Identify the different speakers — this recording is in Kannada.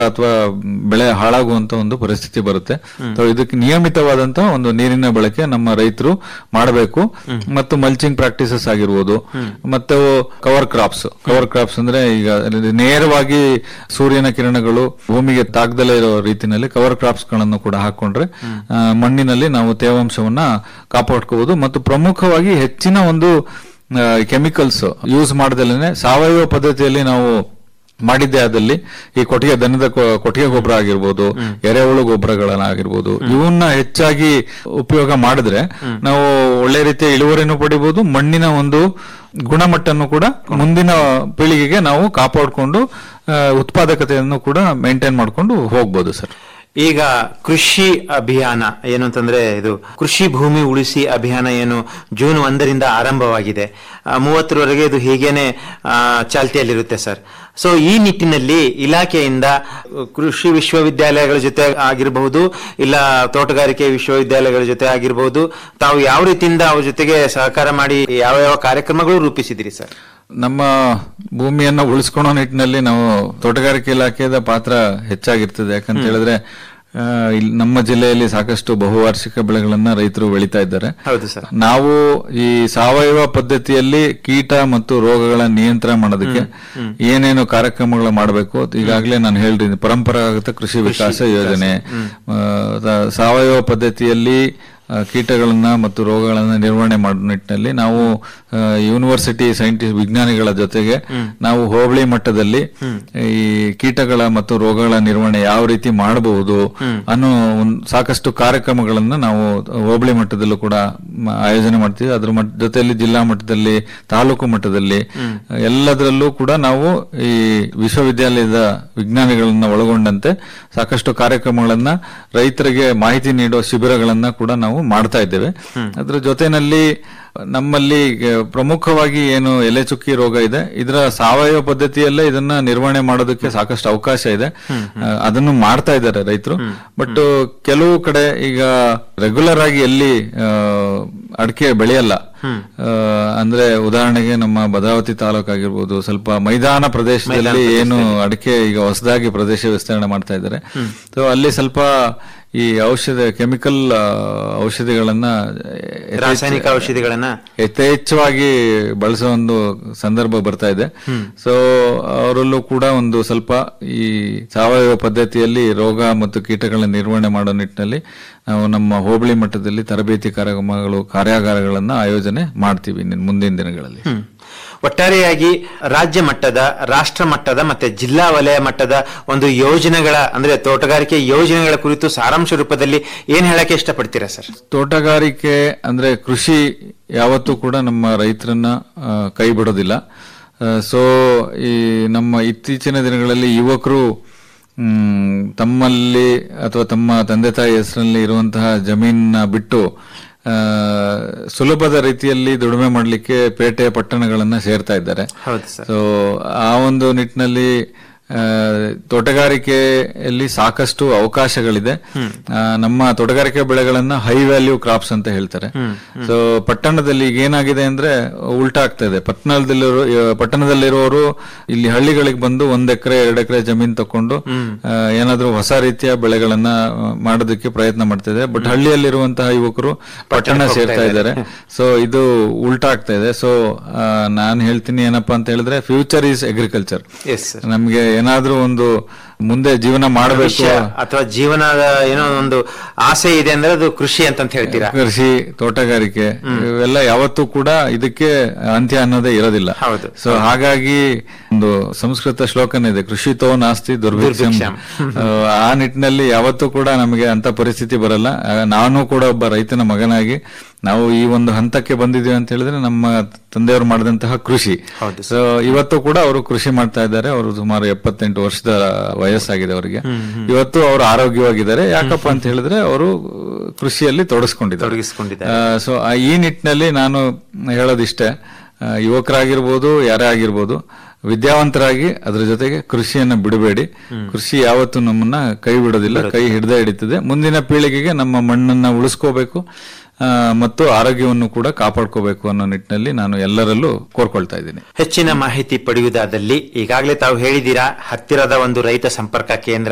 Speaker 1: ಅಥವಾ ಬೆಳೆ ಹಾಳಾಗುವಂತ ಒಂದು ಪರಿಸ್ಥಿತಿ ಬರುತ್ತೆ ಸೊ ಇದಕ್ಕೆ ನಿಯಮಿತವಾದಂತಹ ಒಂದು ನೀರಿನ ಬಳಕೆ ನಮ್ಮ ರೈತರು ಮಾಡಬೇಕು ಮತ್ತು ಮಲ್ಚಿಂಗ್ ಪ್ರಾಕ್ಟೀಸಸ್ ಆಗಿರ್ಬೋದು ಮತ್ತು ಕವರ್ ಕ್ರಾಪ್ಸ್ ಕವರ್ ಕ್ರಾಪ್ಸ್ ಅಂದ್ರೆ ಈಗ ನೇರವಾಗಿ ಸೂರ್ಯನ ಕಿರಣಗಳು ಭೂಮಿಗೆ ತಾಗ್ದಲೇ ಇರೋ ರೀತಿನಲ್ಲಿ ಕವರ್ ಕ್ರಾಪ್ಸ್ ಗಳನ್ನು ಕೂಡ ಹಾಕೊಂಡ್ರೆ ಆ, ಮಣ್ಣಿನಲ್ಲಿ ನಾವು ತೇವಾಂಶವನ್ನ ಕಾಪಾಡ್ಕೋಬಹುದು ಮತ್ತು ಪ್ರಮುಖವಾಗಿ ಹೆಚ್ಚಿನ ಒಂದು ಕೆಮಿಕಲ್ಸ್ ಯೂಸ್ ಮಾಡದಲ್ಲೇ ಸಾವಯವ ಪದ್ಧತಿಯಲ್ಲಿ ನಾವು ಮಾಡಿದ್ದೇ ಆದಲ್ಲಿ ಈ ಕೊಟ್ಟಿಗೆ ದನದ ಕೊ- ಕೊಟ್ಟಿಗೆ ಗೊಬ್ಬರ ಆಗಿರ್ಬೋದು ಎರೆಹುಳು ಗೊಬ್ಬರಗಳನ್ನಾಗಿರ್ಬೋದು ಇವನ್ನ ಹೆಚ್ಚಾಗಿ ಉಪಯೋಗ ಮಾಡಿದ್ರೆ ನಾವು ಒಳ್ಳೆ ರೀತಿಯ ಇಳುವರಿನೂ ಪಡಿಬಹುದು ಮಣ್ಣಿನ ಒಂದು ಗುಣಮಟ್ಟನ್ನು ಕೂಡ ಮುಂದಿನ ಪೀಳಿಗೆಗೆ ನಾವು ಕಾಪಾಡಿಕೊಂಡು ಉತ್ಪಾದಕತೆಯನ್ನು ಕೂಡ ಮೇಂಟೈನ್ ಮಾಡ್ಕೊಂಡು ಹೋಗ್ಬೋದು ಸರ್
Speaker 2: ಈಗ ಕೃಷಿ ಅಭಿಯಾನ ಏನು ಅಂತಂದ್ರೆ ಇದು ಕೃಷಿ ಭೂಮಿ ಉಳಿಸಿ ಅಭಿಯಾನ ಏನು ಜೂನ್ ಒಂದರಿಂದ ಆರಂಭವಾಗಿದೆ ಆ, ಮೂವತ್ತರವರೆಗೆ ಇದು ಹೀಗೇನೆ ಆ, ಚಾಲ್ತಿಯಲ್ಲಿರುತ್ತೆ ಸರ್ ಸೊ ಈ ನಿಟ್ಟಿನಲ್ಲಿ ಇಲಾಖೆಯಿಂದ ಕೃಷಿ ವಿಶ್ವವಿದ್ಯಾಲಯಗಳ ಜೊತೆ ಆಗಿರಬಹುದು ಇಲ್ಲ ತೋಟಗಾರಿಕೆ ವಿಶ್ವವಿದ್ಯಾಲಯಗಳ ಜೊತೆ ಆಗಿರಬಹುದು ತಾವು ಯಾವ ರೀತಿಯಿಂದ ಅವ್ರ ಜೊತೆಗೆ ಸಹಕಾರ ಮಾಡಿ ಯಾವ ಯಾವ ಕಾರ್ಯಕ್ರಮಗಳು ರೂಪಿಸಿದಿರಿ ಸರ್
Speaker 1: ನಮ್ಮ ಭೂಮಿಯನ್ನ ಉಳಿಸ್ಕೊಳ್ಳೋ ನಿಟ್ಟಿನಲ್ಲಿ ನಾವು ತೋಟಗಾರಿಕೆ ಇಲಾಖೆಯ ಪಾತ್ರ ಹೆಚ್ಚಾಗಿರ್ತದೆ ಯಾಕಂತ ಹೇಳಿದ್ರೆ ಆ, ಇಲ್ಲಿ ನಮ್ಮ ಜಿಲ್ಲೆಯಲ್ಲಿ ಸಾಕಷ್ಟು ಬಹುವಾರ್ಷಿಕ ಬೆಳೆಗಳನ್ನ ರೈತರು ಬೆಳೀತಾ ಇದ್ದಾರೆ
Speaker 2: ಹೌದು ಸರ್
Speaker 1: ನಾವು ಈ ಸಾವಯವ ಪದ್ಧತಿಯಲ್ಲಿ ಕೀಟ ಮತ್ತು ರೋಗಗಳ ನಿಯಂತ್ರಣ ಮಾಡೋದಕ್ಕೆ ಏನೇನು ಕಾರ್ಯಕ್ರಮಗಳು ಮಾಡಬೇಕು ಈಗಾಗಲೇ ನಾನು ಹೇಳಿದ್ದೀನಿ ಪರಂಪರಾಗತ ಕೃಷಿ ವಿಕಾಸ ಯೋಜನೆ ಆ, ದ- ಸಾವಯವ ಪದ್ಧತಿಯಲ್ಲಿ ಆ, ಕೀಟಗಳನ್ನ ಮತ್ತು ರೋಗಗಳನ್ನ ನಿರ್ವಹಣೆ ಮಾಡೋ ನಿಟ್ಟಿನಲ್ಲಿ ನಾವು ಆ, ಯೂನಿವರ್ಸಿಟಿ ಸೈಂಟಿಸ್ಟ್ ವಿಜ್ಞಾನಿಗಳ ಜೊತೆಗೆ ನಾವು ಹೋಬಳಿ ಮಟ್ಟದಲ್ಲಿ ಈ ಕೀಟಗಳ ಮತ್ತು ರೋಗಗಳ ನಿರ್ವಹಣೆ ಯಾವ ರೀತಿ ಮಾಡಬಹುದು ಅನ್ನೋ ಒಂದ್ ಸಾಕಷ್ಟು ಕಾರ್ಯಕ್ರಮಗಳನ್ನ ನಾವು ಹೋಬಳಿ ಮಟ್ಟದಲ್ಲೂ ಕೂಡ ಮ- ಆಯೋಜನೆ ಮಾಡ್ತೀವಿ ಅದ್ರ ಮಟ್- ಜೊತೆಯಲ್ಲಿ ಜಿಲ್ಲಾ ಮಟ್ಟದಲ್ಲಿ ತಾಲೂಕು ಮಟ್ಟದಲ್ಲಿ ಎಲ್ಲದರಲ್ಲೂ ಕೂಡ ನಾವು ಈ ವಿಶ್ವವಿದ್ಯಾಲಯದ ವಿಜ್ಞಾನಿಗಳನ್ನ ಒಳಗೊಂಡಂತೆ ಸಾಕಷ್ಟು ಕಾರ್ಯಕ್ರಮಗಳನ್ನ ರೈತರಿಗೆ ಮಾಹಿತಿ ನೀಡುವ ಶಿಬಿರಗಳನ್ನ ಕೂಡ ನಾವು ಮಾಡ್ತಾ ಇದ್ದೇವೆ ಅದ್ರ ಜೊತೆನಲ್ಲಿ ನಮ್ಮಲ್ಲಿ ಈಗ ಪ್ರಮುಖವಾಗಿ ಏನು ಎಲೆ ಚುಕ್ಕಿ ರೋಗ ಇದೆ ಇದರ ಸಾವಯವ ಪದ್ಧತಿಯಲ್ಲೇ ಇದನ್ನ ನಿರ್ವಹಣೆ ಮಾಡೋದಕ್ಕೆ ಸಾಕಷ್ಟು ಅವಕಾಶ ಇದೆ ಆ, ಅದನ್ನು ಮಾಡ್ತಾ ಇದ್ದಾರೆ ರೈತರು ಬಟ್ ಕೆಲವು ಕಡೆ ಈಗ ರೆಗ್ಯುಲರ್ ಆಗಿ ಎಲ್ಲಿ ಅಡಿಕೆ ಬೆಳೆಯಲ್ಲ ಆ, ಅಂದ್ರೆ ಉದಾಹರಣೆಗೆ ನಮ್ಮ ಭದ್ರಾವತಿ ತಾಲೂಕು ಆಗಿರ್ಬೋದು ಸ್ವಲ್ಪ ಮೈದಾನ ಪ್ರದೇಶದಲ್ಲಿ ಏನು ಅಡಿಕೆ ಈಗ ಹೊಸದಾಗಿ ಪ್ರದೇಶ ವಿಸ್ತರಣೆ ಮಾಡ್ತಾ ಇದ್ದಾರೆ ಸೊ ಅಲ್ಲಿ ಸ್ವಲ್ಪ ಈ ಔಷಧ ಕೆಮಿಕಲ್ ಔಷಧಿಗಳನ್ನ ಯಥೇಚ್ಛ-
Speaker 2: ರಾಸಾಯನಿಕ ಔಷಧಿಗಳನ್ನ
Speaker 1: ಯಥೇಚ್ಛವಾಗಿ ಬಳಸೋ ಒಂದು ಸಂದರ್ಭ ಬರ್ತಾ ಇದೆ ಸೊ ಅವರಲ್ಲೂ ಕೂಡ ಒಂದು ಸ್ವಲ್ಪ ಈ ಸಾವಯವ ಪದ್ಧತಿಯಲ್ಲಿ ರೋಗ ಮತ್ತು ಕೀಟಗಳ ನಿರ್ವಹಣೆ ಮಾಡೋ ನಿಟ್ಟಿನಲ್ಲಿ ನಾವು ನಮ್ಮ ಹೋಬಳಿ ಮಟ್ಟದಲ್ಲಿ ತರಬೇತಿ ಕಾರ್ಯಕ್ರಮಗಳು ಕಾರ್ಯಾಗಾರಗಳನ್ನ ಆಯೋಜನೆ ಮಾಡ್ತೀವಿ ಇನ್ನು ಮುಂದಿನ ದಿನಗಳಲ್ಲಿ
Speaker 2: ಹ್ಮ್. ಒಟ್ಟಾರೆಯಾಗಿ ರಾಜ್ಯ ಮಟ್ಟದ ರಾಷ್ಟ್ರ ಮಟ್ಟದ ಮತ್ತೆ ಜಿಲ್ಲಾ ವಲಯ ಮಟ್ಟದ ಒಂದು ಯೋಜನೆಗಳ ಅಂದ್ರೆ ತೋಟಗಾರಿಕೆ ಯೋಜನೆಗಳ ಕುರಿತು ಸಾರಾಂಶ ರೂಪದಲ್ಲಿ ಏನ್ ಹೇಳಕ್ಕೆ ಇಷ್ಟಪಡ್ತೀರಾ ಸರ್
Speaker 1: ತೋಟಗಾರಿಕೆ ಅಂದ್ರೆ ಕೃಷಿ ಯಾವತ್ತೂ ಕೂಡ ನಮ್ಮ ರೈತರನ್ನ ಆ, ಕೈ ಬಿಡೋದಿಲ್ಲ ಸೊ ಈ ನಮ್ಮ ಇತ್ತೀಚಿನ ದಿನಗಳಲ್ಲಿ ಯುವಕರು ಮ್, ತಮ್ಮಲ್ಲಿ ಅಥವಾ ತಮ್ಮ ತಂದೆ ತಾಯಿ ಹೆಸರಲ್ಲಿ ಇರುವಂತಹ ಜಮೀನನ್ನ ಬಿಟ್ಟು ಆ, ಸುಲಭದ ರೀತಿಯಲ್ಲಿ ದುಡಿಮೆ ಮಾಡಲಿಕ್ಕೆ ಪೇಟೆ ಪಟ್ಟಣಗಳನ್ನ ಸೇರ್ತಾ ಇದ್ದಾರೆ
Speaker 2: ಹೌದು ಸರ್
Speaker 1: ಸೊ ಆ ಒಂದು ನಿಟ್ಟಿನಲ್ಲಿ ಆ, ತೋಟಗಾರಿಕೆಯಲ್ಲಿ ಸಾಕಷ್ಟು ಅವಕಾಶಗಳಿದೆ ಆ, ನಮ್ಮ ತೋಟಗಾರಿಕೆ ಬೆಳೆಗಳನ್ನ ಹೈ ವ್ಯಾಲ್ಯೂ ಕ್ರಾಪ್ಸ್ ಅಂತ ಹೇಳ್ತಾರೆ ಸೊ ಪಟ್ಟಣದಲ್ಲಿ ಈಗ ಏನಾಗಿದೆ ಅಂದ್ರೆ ಉಲ್ಟಾ ಆಗ್ತಾ ಇದೆ ಪಟ್ಟಣದಲ್ಲಿರೋ ಪಟ್ಟಣದಲ್ಲಿರೋರು ಇಲ್ಲಿ ಹಳ್ಳಿಗಳಿಗೆ ಬಂದು ಒಂದ್ ಎಕರೆ ಎರಡು ಎಕರೆ ಜಮೀನ್ ತಕೊಂಡು ಆ, ಏನಾದ್ರೂ ಹೊಸ ರೀತಿಯ ಬೆಳೆಗಳನ್ನ ಆ, ಮಾಡೋದಕ್ಕೆ ಪ್ರಯತ್ನ ಮಾಡ್ತಿದೆ ಬಟ್ ಹಳ್ಳಿಯಲ್ಲಿರುವಂತಹ ಯುವಕರು ಪಟ್ಟಣ ಸೇರ್ತಾ ಇದ್ದಾರೆ ಸೊ ಇದು ಉಲ್ಟಾ ಆಗ್ತಾ ಇದೆ ಸೊ ನಾನು ಹೇಳ್ತೀನಿ ಏನಪ್ಪಾ ಅಂತ ಹೇಳಿದ್ರೆ future is agriculture
Speaker 2: yes sir
Speaker 1: ನಮ್ಗೆ ಏನಾದ್ರೂ ಒಂದು ಮುಂದೆ ಜೀವನ ಮಾಡಬೇಕು
Speaker 2: ಅಥವಾ ಜೀವನದ ಏನೋ ಒಂದು ಆಸೆ ಇದೆ ಅಂದ್ರೆ ಅದು ಕೃಷಿ ಅಂತಂತ ಹೇಳ್ತೀರಾ
Speaker 1: ಕೃಷಿ ತೋಟಗಾರಿಕೆ ಇವೆಲ್ಲ ಯಾವತ್ತೂ ಕೂಡ ಇದಕ್ಕೆ ಅಂತ್ಯ ಅನ್ನೋದೇ ಇರೋದಿಲ್ಲ
Speaker 2: ಹೌದು.
Speaker 1: ಸೊ ಹಾಗಾಗಿ ಒಂದು ಸಂಸ್ಕೃತ ಶ್ಲೋಕನ ಇದೆ ಕೃಷಿತೋ ನಾಸ್ತಿ ದುರ್ಭಿಕ್ಷಂ
Speaker 2: ದುರ್ಭಿಕ್ಷಂ.
Speaker 1: ಆ, ಆ ನಿಟ್ಟಿನಲ್ಲಿ ಯಾವತ್ತೂ ಕೂಡ ನಮಗೆ ಅಂತ ಪರಿಸ್ಥಿತಿ ಬರಲ್ಲ ಆ, ನಾನು ಕೂಡ ಒಬ್ಬ ರೈತನ ಮಗನಾಗಿ ನಾವು ಈ ಒಂದು ಹಂತಕ್ಕೆ ಬಂದಿದ್ದೀವಿ ಅಂತ ಹೇಳಿದ್ರೆ ನಮ್ಮ ತಂದೆಯವರು ಮಾಡಿದಂತಹ ಕೃಷಿ
Speaker 2: ಹೌದು
Speaker 1: ಸೊ ಇವತ್ತು ಕೂಡ ಅವರು ಕೃಷಿ ಮಾಡ್ತಾ ಇದ್ದಾರೆ ಅವರು ಸುಮಾರು ಎಪ್ಪತ್ತೆಂಟು ವರ್ಷದ ವಯಸ್ಸಾಗಿದೆ ಅವರಿಗೆ ಇವತ್ತು ಅವರು ಆರೋಗ್ಯವಾಗಿದ್ದಾರೆ ಯಾಕಪ್ಪ ಅಂತ ಹೇಳಿದ್ರೆ ಅವರು ಕೃಷಿಯಲ್ಲಿ ತೊಡಗಿಸ್ಕೊಂಡಿದ್ದಾರೆ
Speaker 2: ತೊಡಗಿಸ್ಕೊಂಡಿದ್ದಾರೆ
Speaker 1: ಸೊ ಈ ನಿಟ್ಟಿನಲ್ಲಿ ನಾನು ಹೇಳೋದಿಷ್ಟೇ ಆ, ಯುವಕರಾಗಿರ್ಬೋದು ಯಾರೇ ಆಗಿರ್ಬೋದು ವಿದ್ಯಾವಂತರಾಗಿ ಅದ್ರ ಜೊತೆಗೆ ಕೃಷಿಯನ್ನ ಬಿಡಬೇಡಿ ಕೃಷಿ ಯಾವತ್ತೂ ನಮ್ಮನ್ನ ಕೈ ಬಿಡೋದಿಲ್ಲ ಕೈ ಹಿಡ್ದೇ ಹಿಡಿತದೆ ಮುಂದಿನ ಪೀಳಿಗೆಗೆ ನಮ್ಮ ಮಣ್ಣನ್ನ ಉಳಿಸ್ಕೋಬೇಕು ಆ, ಮತ್ತು ಆರೋಗ್ಯವನ್ನು ಕೂಡ ಕಾಪಾಡ್ಕೋಬೇಕು ಅನ್ನೋ ನಿಟ್ಟಿನಲ್ಲಿ ನಾನು ಎಲ್ಲರಲ್ಲೂ ಕೋರ್ಕೊಳ್ತಾ ಇದ್ದೀನಿ
Speaker 2: ಹೆಚ್ಚಿನ ಮಾಹಿತಿ ಪಡೆಯುವುದಾದಲ್ಲಿ ಈಗಾಗಲೇ ತಾವು ಹೇಳಿದ್ದೀರಾ ಹತ್ತಿರದ ಒಂದು ರೈತ ಸಂಪರ್ಕ ಕೇಂದ್ರ